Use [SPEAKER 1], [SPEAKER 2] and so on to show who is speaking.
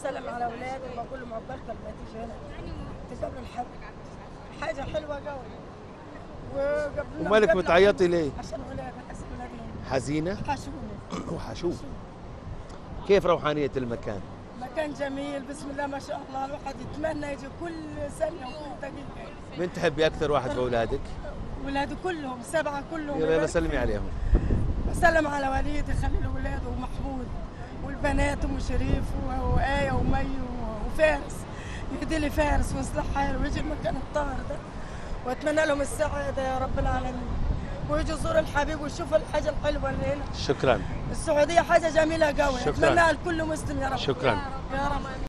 [SPEAKER 1] بسلم على اولادي وبقول لهم عقبالكم لما تيجي هنا تقابلوا الحب حاجه حلوه قوي وقبل
[SPEAKER 2] ومالك بتعيطي ليه؟
[SPEAKER 1] عشان ولادي حسن ولادي
[SPEAKER 2] حزينة
[SPEAKER 1] حشوني
[SPEAKER 2] وحشوف كيف روحانية المكان؟
[SPEAKER 1] مكان جميل بسم الله ما شاء الله الواحد يتمنى يجي كل ثانيه وكل دقيقه
[SPEAKER 2] من تحبي أكثر واحد بأولادك؟
[SPEAKER 1] ولادي كلهم سبعه كلهم
[SPEAKER 2] يلا يلا سلمي عليهم
[SPEAKER 1] بسلم على وليدي خليل ولاده ومحمود والبنات ام شريف و- وآية ومي و- وفارس يهدي لي فارس ويصلح حاله ويجي المكان الطاهر ده واتمنى لهم السعاده يا رب العالمين ويجوا يزوروا الحبيب ويشوفوا الحاجه الحلوه اللي هنا
[SPEAKER 2] شكرا
[SPEAKER 1] السعوديه حاجه جميله قوي
[SPEAKER 2] شكراً.
[SPEAKER 1] اتمناها لكل مسلم يا رب
[SPEAKER 2] شكرا
[SPEAKER 1] يا رب